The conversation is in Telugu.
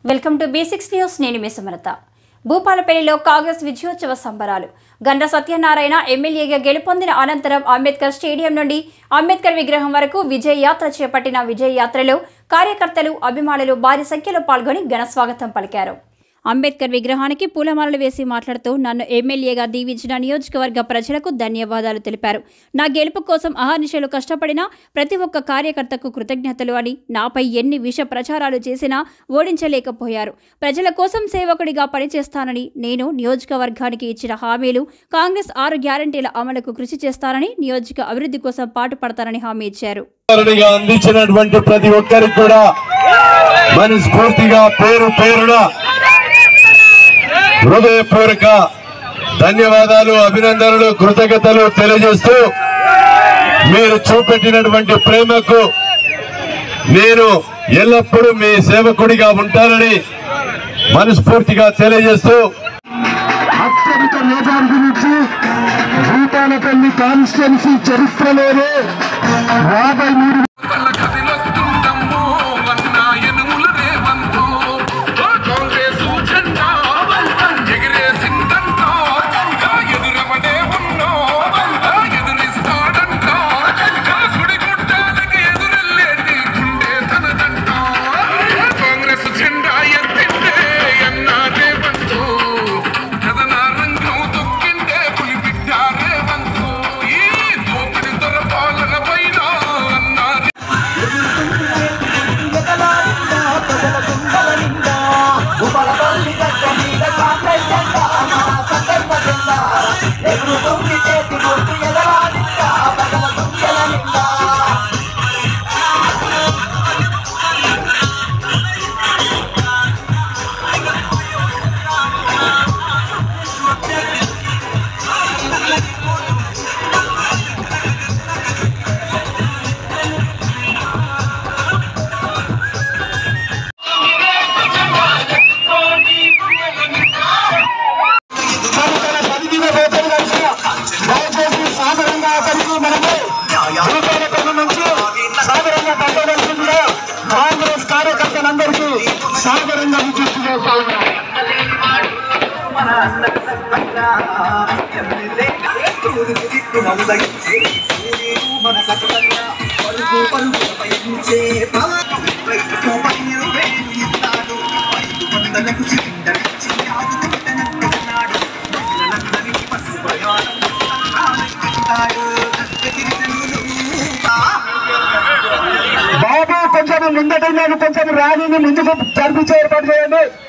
వెల్కమ్ టు బేసిక్స్ న్యూస్ నేను మీ సుమలత భూపాలపల్లిలో కాంగ్రెస్ విజయోత్సవ సంబరాలు గండ్ర సత్యనారాయణ ఎమ్మెల్యేగా గెలుపొందిన అనంతరం అంబేద్కర్ స్టేడియం నుండి అంబేద్కర్ విగ్రహం వరకు విజయ యాత్ర చేపట్టిన విజయ యాత్రలో కార్యకర్తలు అభిమానులు భారీ సంఖ్యలో పాల్గొని ఘన స్వాగతం పలికారు అంబేద్కర్ విగ్రహానికి పూలమాలలు వేసి మాట్లాడుతూ నన్ను ఎమ్మెల్యేగా దీవించిన నియోజకవర్గ ప్రజలకు ధన్యవాదాలు తెలిపారు నా గెలుపు కోసం అహర్నిశలు కష్టపడిన ప్రతి ఒక్క కార్యకర్తకు కృతజ్ఞతలు అని నాపై ఎన్ని విష ప్రచారాలు చేసినా ఓడించలేకపోయారు ప్రజల కోసం సేవకుడిగా పనిచేస్తానని నేను నియోజకవర్గానికి ఇచ్చిన హామీలు కాంగ్రెస్ ఆరు గ్యారంటీల అమలుకు కృషి చేస్తానని నియోజక అభివృద్ధి కోసం పాటుపడతానని హామీ ఇచ్చారు వారినిగా అందించినటువంటి ప్రతి ఒక్కరికి కూడా మనస్ఫూర్తిగా పేరు పేరున హృదయపూర్వక ధన్యవాదాలు అభినందనలు కృతజ్ఞతలు తెలియజేస్తూ మీరు చూపెట్టినటువంటి ప్రేమకు నేను ఎల్లప్పుడూ మీ సేవకుడిగా ఉంటానని మనస్ఫూర్తిగా తెలియజేస్తూ అత్యధిక మెజారిటీ నుంచి భూపాలపల్లి కాన్స్టిట్యున్సీ చరిత్రలోనే యాభై మూడు కళ్ళ కదిలొస్తుందమ్మో అన్న ఎనుముల రేవంతు ఓ కాంగ్రెసు జెండా ఎగిరేసిందంట ఎదురవడే ఉన్నో ఎదురిస్తాడంట సుడి గుడ్డాలకి ఎదురెళ్ళేటి గుండె తనదంట కాంగ్రెస్ జెండా ఎత్తిండే అన్న రేవంతు కథన రంగం తొక్కిండే పులి బిడ్డ రేవంతు ఈ దోపిడి దొర పాలన పైన అన్న తన పదిదిన వేతలు కలిసిన దయచేసి సాధారణంగా అక్కడికి మనము భూపాలపల్లి నుంచి సాధారణంగా తగ్గవలసిందిగా కాంగ్రెస్ కార్యకర్తలందరికీ సాధారణంగా విజ్ఞప్తి చేస్తా ఉన్నాం బాబు కొంచెం ముందట కొంచెం ర్యాలీని ముందుకు జరిపించే ఏర్పాటు చేయండి